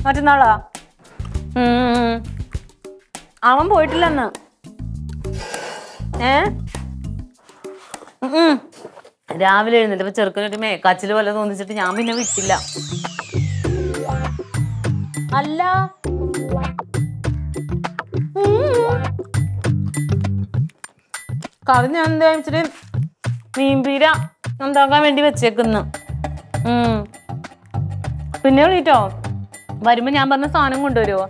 മറ്റന്നാളാ ഉം. അവൻ പോയിട്ടില്ലെന്ന് ഏ ഉം. രാവിലെ എഴുന്നേറ്റപ്പോ ചെറുക്കനൊരു മേക്കാച്ചില് പോലെ തോന്നിച്ചിട്ട് ഞാൻ പിന്നെ വിട്ടില്ല അല്ല ഉം. കറി ഞാൻ എന്താ ഇച്ചിരി മീൻപീര ഉണ്ടാക്കാൻ വേണ്ടി വെച്ചേക്കുന്നു ഉം. പിന്നെ വിളിട്ടോ വരുമ്പോ ഞാൻ പറഞ്ഞ സാധനം കൊണ്ടുവരുമോ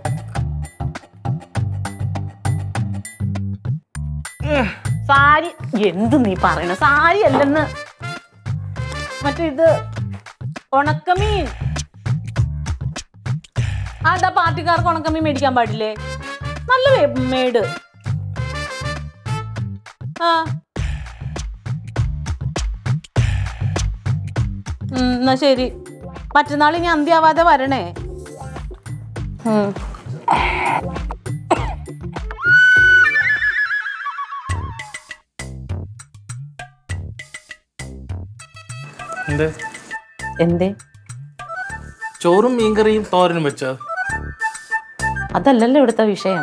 സാരി എന്ത് നീ പറയണ സാരി അല്ലെന്ന് മറ്റേ ഇത് ഉണക്കമീൻ അതാ പാർട്ടിക്കാർക്ക് ഉണക്കമീൻ മേടിക്കാൻ പാടില്ലേ നല്ല വേ- മേട് ആ ഉം, എന്നാ ശരി മറ്റന്നാൾ ഇനി അന്ത്യാവാതെ വരണേ ഉം. എന്ത് എന്തേ ചോറും മീൻകറിയും തോരനും വെച്ചോ അതല്ലല്ലോ ഇവിടുത്തെ വിഷയം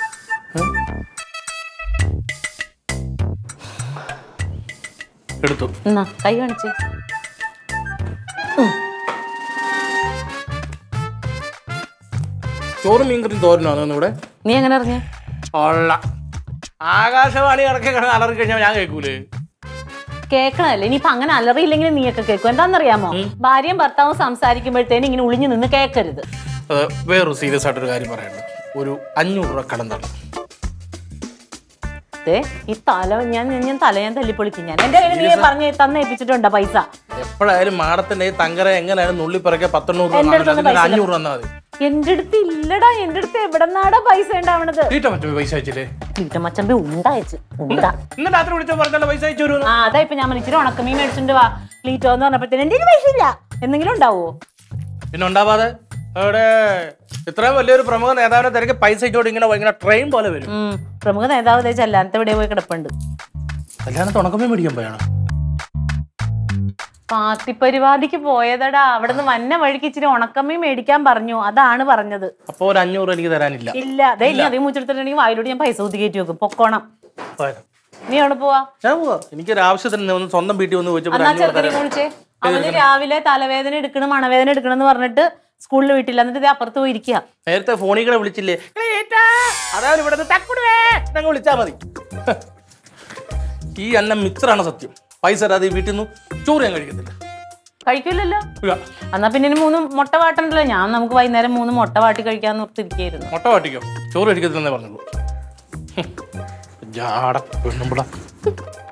എടുത്തു എന്നാ കൈ കാണിച്ചേ ചോറും മീൻകറിയും തോരനും ആണ് ഇവിടെ നീ എങ്ങനെ അറിഞ്ഞേ ഉള്ള ആകാശവാണി ഇടയ്ക്ക് കിടന്ന് അലറി കഴിഞ്ഞാൽ ഞാൻ കേൾക്കൂലേ കേക്കണല്ലേ ഇനിയിപ്പൊ അങ്ങനെ അലറിയില്ലെങ്കിൽ നീയൊക്കെ കേൾക്കും എന്താണെന്നറിയാമോ ഭാര്യയും ഭർത്താവും സംസാരിക്കുമ്പോഴത്തേനും ഇങ്ങനെ ഒളിഞ്ഞു നിന്ന് കേൾക്കരുത് അത് വേറൊരു സീരിയസ് ആയിട്ടൊരു കാര്യം പറയാനുണ്ട് ഒരു അഞ്ഞൂറ് രൂപ കടം തരണം ദേ, ഈ തല ഞാൻ ഞാൻ തല ഞാൻ തല്ലിപ്പൊളിക്കും ഞാൻ എന്റെ കയ്യിൽ നീ പറഞ്ഞ് തന്നേൽപ്പിച്ചിട്ടുണ്ടോ പൈസ എപ്പോഴായാലും മാഡത്തിന്റെ ഈ തങ്കര എങ്ങനെയായാലും നുള്ളി പിറക്കെ പത്തൊണ്ണൂറ് രൂപ എൻ്റെ അടുത്തൊന്നും വാങ്ങില്ല. പൈസ അതിന് അഞ്ഞൂറ് തന്നാൽ മതി എന്റെ അടുത്ത് ഇല്ലടാ എന്റെ അടുത്ത് എവിടെന്നാടാ പൈസ ഉണ്ടാവണത് തീറ്റ മറ്റു പൈസ അയച്ചില്ലേ വീട്ടമ്മച്ചമ്പി ഉണ്ടായച്ച് ഉണ്ടാ ഇന്ന് രാത്രി വിളിച്ചോ പറഞ്ഞല്ലോ പൈസ അയച്ചു തരുമെന്ന് ആ അതാ ഇപ്പൊ ഞാൻ പറഞ്ഞു, ഇച്ചിരി ഉണക്കമീൻ മേടിച്ചിട്ട് വാ ക്ലീറ്റോ എന്ന് പറഞ്ഞപ്പോഴത്തേനും എന്റെ കയ്യിൽ പൈസ ഇല്ല എന്തെങ്കിലും ഉണ്ടാവോ പിന്നെ ഉണ്ടാവാതെ അവിടെ ഇത്രയും വലിയൊരു പ്രമുഖ നേതാവിനെ തിരക്ക് പൈസ അയച്ചോട് ഇങ്ങനെ ഇങ്ങനെ ട്രെയിൻ പോലെ വരും ഉം പ്രമുഖ നേതാവ് ദേ ചെല്ലാനത്തെ എവിടെ പോയി കിടപ്പുണ്ട് കല്യാണത്ത് ഉണക്കമേ മേടിക്കാൻ പോയാണ് പാർട്ടി പരിപാടിക്ക് പോയതടാ അവിടുന്ന് വന്ന വഴിക്ക് ഇച്ചിരി ഉണക്കമ്മീൻ മേടിക്കാൻ പറഞ്ഞു അതാണ് പറഞ്ഞത് അപ്പോൾ ഒരു അഞ്ഞൂറ് എനിക്ക് തരാനില്ല ഇല്ല അതെ ഇനി അതേ മുച്ചെടുത്തിട്ടുണ്ടെങ്കിൽ വായിലോട്ട് ഞാൻ പൈസ ഊതി കയറ്റി വെക്കും പൊക്കോണം പോയാലോ? നീ എവിടെ പോവാ ഞാൻ പോവാ എനിക്കൊരു ആവശ്യത്തിന് ഒന്ന് സ്വന്തം വീട്ടിൽ വന്ന് ചോദിച്ചപ്പോൾ ഒരു എന്നാ അഞ്ഞൂറ് ചെറുക്കനെ തരാൻ വിളിച്ചേ അവന് രാവിലെ തലവേദന എടുക്കണം മണവേദന എടുക്കണം എന്ന് പറഞ്ഞിട്ട് സ്കൂളിൽ വീട്ടില്ല എന്നിട്ട് ഇത് അപ്പുറത്ത് പോയി ഇരിക്കുക നേരത്തെ ഫോണിൽ കൂടെ വിളിച്ചില്ലേ "ക്ലീറ്റാ, അതാണ് ഇവിടെ തക്കുടുവേ ഞങ്ങൾ വിളിച്ചാൽ മതി ഈ അന്നം മിക്സറാണ് സത്യം പൈസ തരാതെ ഈ വീട്ടിൽ നിന്ന് ചോറ് ഞാൻ കഴിക്കത്തില്ല കഴിക്കില്ലല്ലോ ഇല്ല. എന്നാ പിന്നെ ഇനി മൂന്ന് മുട്ട വാട്ടണ്ടല്ലോ ഞാൻ നമുക്ക് വൈകുന്നേരം മൂന്ന് മുട്ട വാട്ടി കഴിക്കാന്ന് ഓർത്തിരിക്കായിരുന്നു മുട്ട വാട്ടിക്കോ ചോറ് കഴിക്കത്തില്ലെന്നേ പറഞ്ഞുള്ളൂ ഹും. ജാട പെണ്ണുമ്പിട